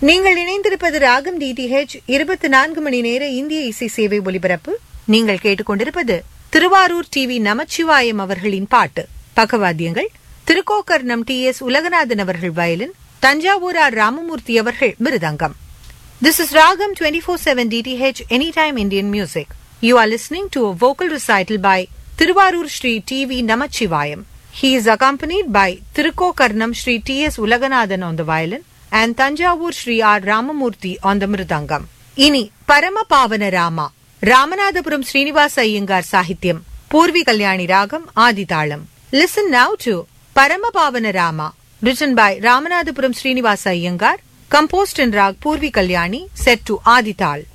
நீங்கள் இணைந்திருப்பது ராகம் டிடிஹெச் இருபத்தி நான்கு மணி நேர இந்திய இசை சேவை ஒலிபரப்பு நீங்கள் கேட்டுக்கொண்டிருப்பது திருவாரூர் டிவி நமச்சிவாயம் அவர்களின் பாட்டு பக்கவாத்தியங்கள் திருக்கோக்கர்ணம் டி எஸ் உலகநாதன் அவர்கள் வயலின் தஞ்சாவூர் ஆர் ராமமூர்த்தி அவர்கள் மிருதங்கம் This is Ragam 24/7 DTH Anytime Indian Music. You are listening to a vocal recital by Tiruvarur Sri TV Namachivayam. He is accompanied by Tirukokarnam Sri T.S. Ulaganathan on the violin and Tanjavur Sri R. Ramamurthy on the mridangam. இனி பரமபாவன ராமா ராமநாதபுரம் ஸ்ரீனிவாச ஐயங்கார் சாகித்யம் பூர்வி கல்யாணி ராகம் ஆதிதாளம் listen now to Paramapavana Rama written by Ramanathapuram Srinivasa Iyengar composed in rag Purvi Kalyani set to Adital.